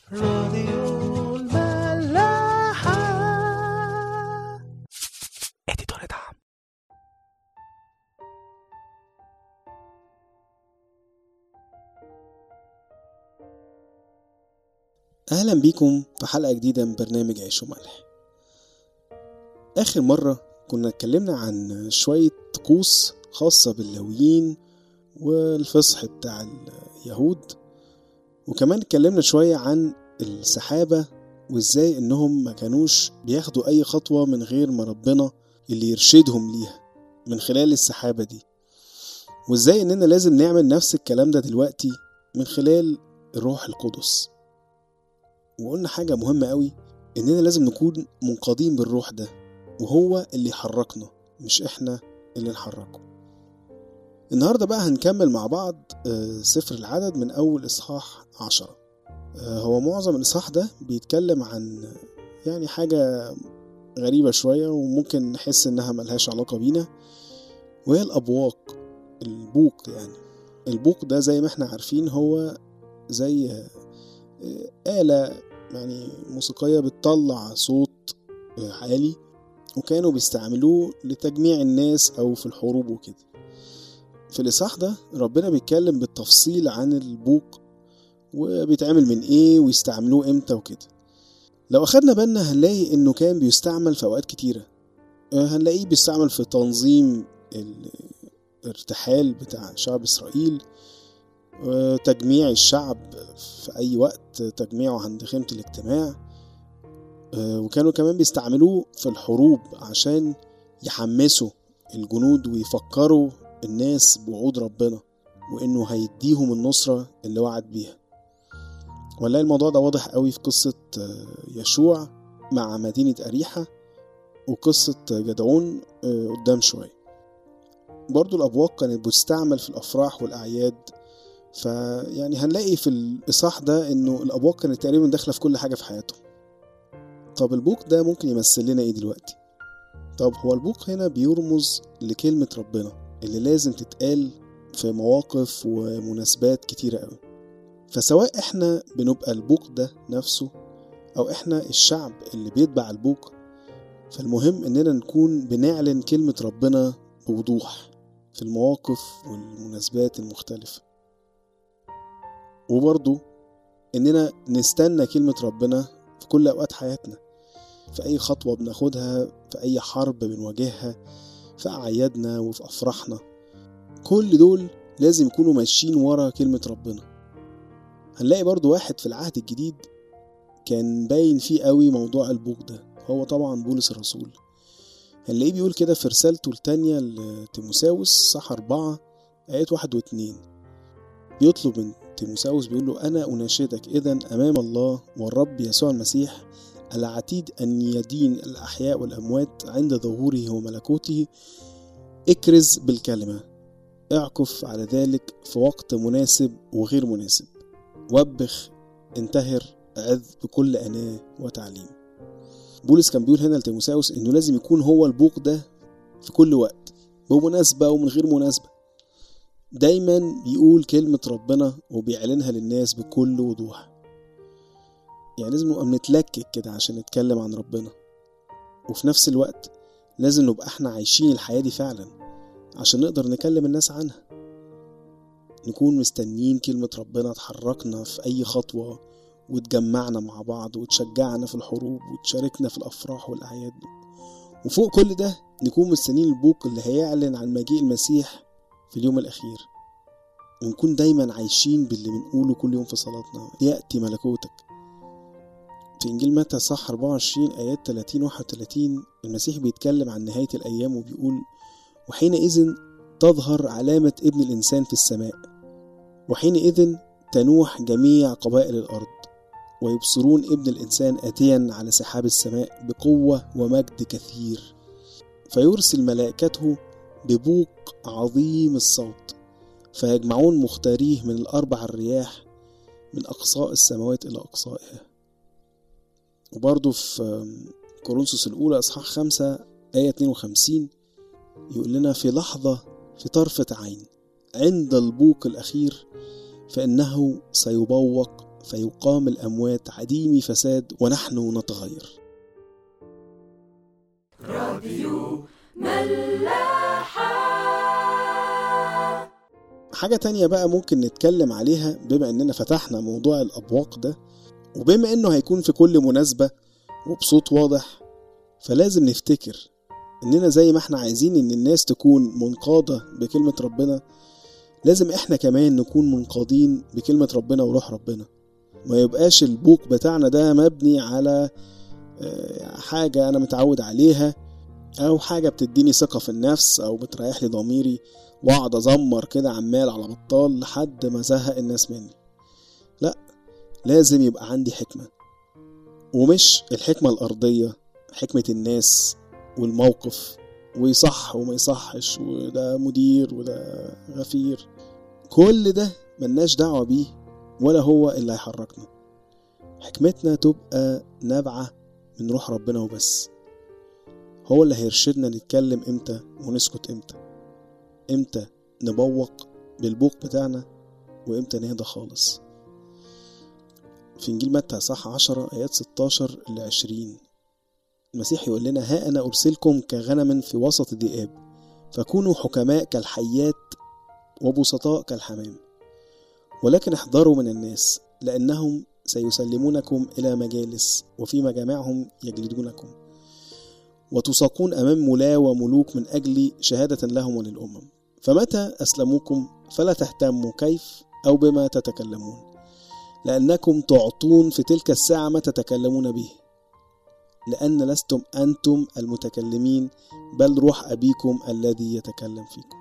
راديو الملاحة اديتور دعم أهلا بيكم في حلقة جديدة من برنامج عيش وملح آخر مرة كنا اتكلمنا عن شوية طقوس خاصة باللاويين والفصح بتاع اليهود وكمان اتكلمنا شوية عن السحابة وازاي انهم ما كانوش بياخدوا اي خطوة من غير ما ربنا اللي يرشدهم ليها من خلال السحابة دي وازاي اننا لازم نعمل نفس الكلام ده دلوقتي من خلال الروح القدس وقلنا حاجة مهمة قوي إننا لازم نكون منقادين بالروح ده وهو اللي يحركنا مش إحنا اللي نحركه النهاردة بقى هنكمل مع بعض آه، سفر العدد من أول إصحاح عشرة آه، هو معظم الإصحاح ده بيتكلم عن يعني حاجة غريبة شوية وممكن نحس إنها ملهاش علاقة بينا وهي الأبواق البوق يعني البوق ده زي ما احنا عارفين هو زي آه، آلة يعني موسيقية بتطلع صوت عالي وكانوا بيستعملوه لتجميع الناس أو في الحروب وكده في الإصحاح ده ربنا بيتكلم بالتفصيل عن البوق وبيتعمل من إيه ويستعملوه إمتى وكده لو أخدنا بالنا هنلاقي إنه كان بيستعمل في أوقات كتيرة هنلاقيه بيستعمل في تنظيم الارتحال بتاع شعب إسرائيل تجميع الشعب في أي وقت تجميعه عند خيمة الاجتماع وكانوا كمان بيستعملوه في الحروب عشان يحمسوا الجنود ويفكروا الناس بوعود ربنا وإنه هيديهم النصرة اللي وعد بيها ولا الموضوع ده واضح قوي في قصة يشوع مع مدينة أريحة وقصة جدعون قدام شوية برضو الأبواق كانت بتستعمل في الأفراح والأعياد فيعني هنلاقي في الإصحاح ده إنه الأبواق كانت تقريبا داخلة في كل حاجة في حياتهم طب البوق ده ممكن يمثل لنا إيه دلوقتي؟ طب هو البوق هنا بيرمز لكلمة ربنا اللي لازم تتقال في مواقف ومناسبات كتيرة أوي فسواء إحنا بنبقى البوق ده نفسه أو إحنا الشعب اللي بيتبع البوق فالمهم إننا نكون بنعلن كلمة ربنا بوضوح في المواقف والمناسبات المختلفة وبرضو إننا نستنى كلمة ربنا في كل أوقات حياتنا في أي خطوة بناخدها في أي حرب بنواجهها في أعيادنا وفي أفراحنا كل دول لازم يكونوا ماشيين ورا كلمة ربنا هنلاقي برضو واحد في العهد الجديد كان باين فيه قوي موضوع البوق ده هو طبعا بولس الرسول هنلاقيه بيقول كده في رسالته التانية لتيموساوس صح أربعة آيات واحد واتنين بيطلب من تيموساوس بيقول له أنا أناشدك إذا أمام الله والرب يسوع المسيح العتيد أن يدين الأحياء والأموات عند ظهوره وملكوته اكرز بالكلمة اعكف على ذلك في وقت مناسب وغير مناسب وبخ انتهر عذ بكل أناة وتعليم بولس كان بيقول هنا لتيموساوس إنه لازم يكون هو البوق ده في كل وقت بمناسبة ومن غير مناسبة دايما بيقول كلمة ربنا وبيعلنها للناس بكل وضوح يعني لازم نبقى بنتلكك كده عشان نتكلم عن ربنا وفي نفس الوقت لازم نبقى احنا عايشين الحياة دي فعلا عشان نقدر نكلم الناس عنها نكون مستنيين كلمة ربنا تحركنا في أي خطوة وتجمعنا مع بعض وتشجعنا في الحروب وتشاركنا في الأفراح والأعياد وفوق كل ده نكون مستنيين البوق اللي هيعلن عن مجيء المسيح في اليوم الأخير ونكون دايما عايشين باللي بنقوله كل يوم في صلاتنا يأتي ملكوتك في إنجيل متى صح 24 آيات 30 31 المسيح بيتكلم عن نهاية الأيام وبيقول وحينئذ تظهر علامة ابن الإنسان في السماء وحينئذ تنوح جميع قبائل الأرض ويبصرون ابن الإنسان آتيا على سحاب السماء بقوة ومجد كثير فيرسل ملائكته ببوق عظيم الصوت فيجمعون مختاريه من الأربع الرياح من أقصاء السماوات إلى أقصائها وبرضه في كورنثوس الأولى إصحاح خمسة آية 52 يقول لنا في لحظة في طرفة عين عند البوق الأخير فإنه سيبوق فيقام الأموات عديم فساد ونحن نتغير حاجة تانية بقى ممكن نتكلم عليها بما اننا فتحنا موضوع الأبواق ده وبما انه هيكون في كل مناسبة وبصوت واضح فلازم نفتكر اننا زي ما احنا عايزين ان الناس تكون منقادة بكلمة ربنا لازم احنا كمان نكون منقادين بكلمة ربنا وروح ربنا ما يبقاش البوق بتاعنا ده مبني على آه، حاجة أنا متعود عليها أو حاجة بتديني ثقة في النفس أو بتريح لي ضميري وأقعد أزمر كده عمال على بطال لحد ما زهق الناس مني لأ لازم يبقى عندي حكمة ومش الحكمة الأرضية حكمة الناس والموقف ويصح وما يصحش وده مدير وده غفير كل ده ملناش دعوة بيه ولا هو اللي هيحركنا حكمتنا تبقى نابعة من روح ربنا وبس هو اللي هيرشدنا نتكلم امتى ونسكت امتى امتى نبوق بالبوق بتاعنا وامتى نهدى خالص في انجيل متى صح عشرة ايات 16 ل 20 المسيح يقول لنا ها انا ارسلكم كغنم في وسط الذئاب فكونوا حكماء كالحيات وبسطاء كالحمام ولكن احذروا من الناس لأنهم سيسلمونكم إلى مجالس وفي مجامعهم يجلدونكم وتساقون أمام ملاة وملوك من أجل شهادة لهم وللأمم فمتى أسلموكم فلا تهتموا كيف أو بما تتكلمون لأنكم تعطون في تلك الساعة ما تتكلمون به لأن لستم أنتم المتكلمين بل روح أبيكم الذي يتكلم فيكم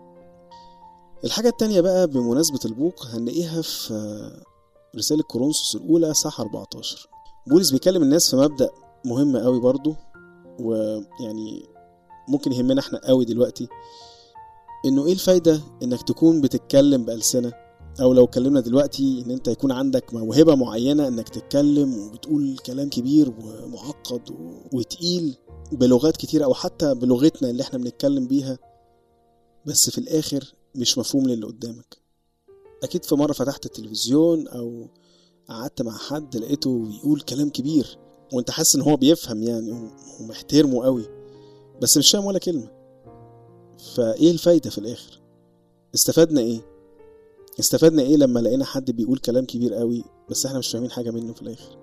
الحاجة التانية بقى بمناسبة البوق هنلاقيها في رسالة كورنثوس الأولى صح 14 بولس بيكلم الناس في مبدأ مهم قوي برضو ويعني ممكن يهمنا احنا قوي دلوقتي انه ايه الفايدة انك تكون بتتكلم بألسنة او لو اتكلمنا دلوقتي ان انت يكون عندك موهبة معينة انك تتكلم وبتقول كلام كبير ومعقد و- وتقيل بلغات كتير او حتى بلغتنا اللي احنا بنتكلم بيها بس في الاخر مش مفهوم للي قدامك اكيد في مرة فتحت التلفزيون او قعدت مع حد لقيته بيقول كلام كبير وانت حاسس ان هو بيفهم يعني ومحترمه قوي بس مش فاهم ولا كلمة فايه الفايدة في الاخر استفدنا ايه استفدنا ايه لما لقينا حد بيقول كلام كبير قوي بس احنا مش فاهمين حاجة منه في الاخر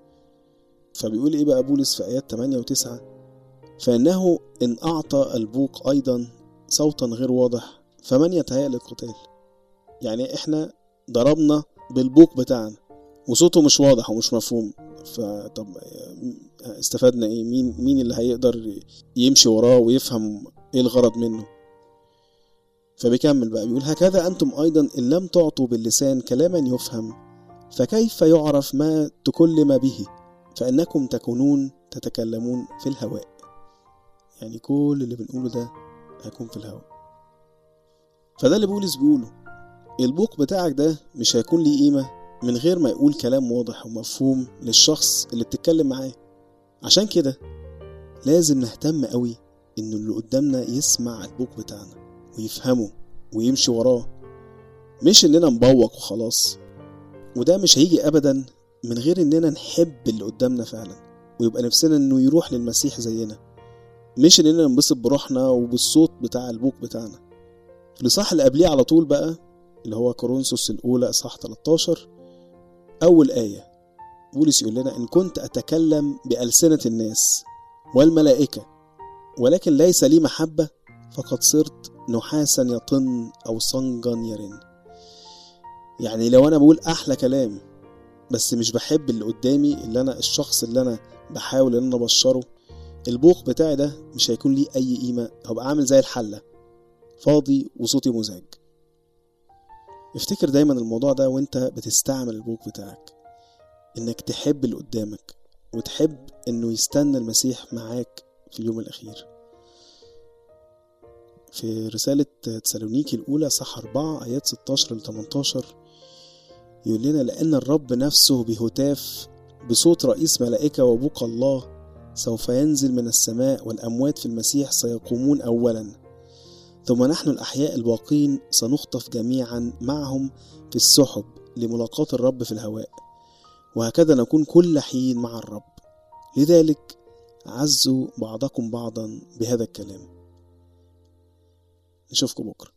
فبيقول ايه بقى بولس في ايات 8 و9 فانه ان اعطى البوق ايضا صوتا غير واضح فمن يتهيأ للقتال يعني احنا ضربنا بالبوق بتاعنا وصوته مش واضح ومش مفهوم فطب استفدنا ايه مين مين اللي هيقدر يمشي وراه ويفهم ايه الغرض منه فبيكمل بقى بيقول هكذا انتم ايضا ان لم تعطوا باللسان كلاما يفهم فكيف يعرف ما تكلم به فانكم تكونون تتكلمون في الهواء يعني كل اللي بنقوله ده هيكون في الهواء فده اللي بولس بيقوله البوق بتاعك ده مش هيكون ليه قيمة من غير ما يقول كلام واضح ومفهوم للشخص اللي بتتكلم معاه عشان كده لازم نهتم قوي ان اللي قدامنا يسمع البوق بتاعنا ويفهمه ويمشي وراه مش اننا نبوق وخلاص وده مش هيجي ابدا من غير اننا نحب اللي قدامنا فعلا ويبقى نفسنا انه يروح للمسيح زينا مش اننا ننبسط بروحنا وبالصوت بتاع البوق بتاعنا الإصحاح اللي قبليه على طول بقى اللي هو كورنثوس الأولى إصحاح 13 أول آية بولس يقول لنا إن كنت أتكلم بألسنة الناس والملائكة ولكن ليس لي محبة فقد صرت نحاسا يطن أو صنجا يرن يعني لو أنا بقول أحلى كلام بس مش بحب اللي قدامي اللي أنا الشخص اللي أنا بحاول إن أنا أبشره البوق بتاعي ده مش هيكون ليه أي قيمة هبقى عامل زي الحلة فاضي وصوتي مزعج افتكر دايما الموضوع ده وانت بتستعمل البوك بتاعك انك تحب اللي قدامك وتحب انه يستنى المسيح معاك في اليوم الاخير في رسالة تسالونيكي الأولى صح 4 آيات 16 ل 18 يقول لنا لأن الرب نفسه بهتاف بصوت رئيس ملائكة وبوق الله سوف ينزل من السماء والأموات في المسيح سيقومون أولاً ثم نحن الأحياء الباقين سنخطف جميعا معهم في السحب لملاقاة الرب في الهواء وهكذا نكون كل حين مع الرب لذلك عزوا بعضكم بعضا بهذا الكلام نشوفكم بكره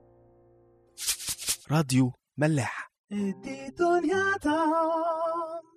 راديو ملاح دي دنيا تعم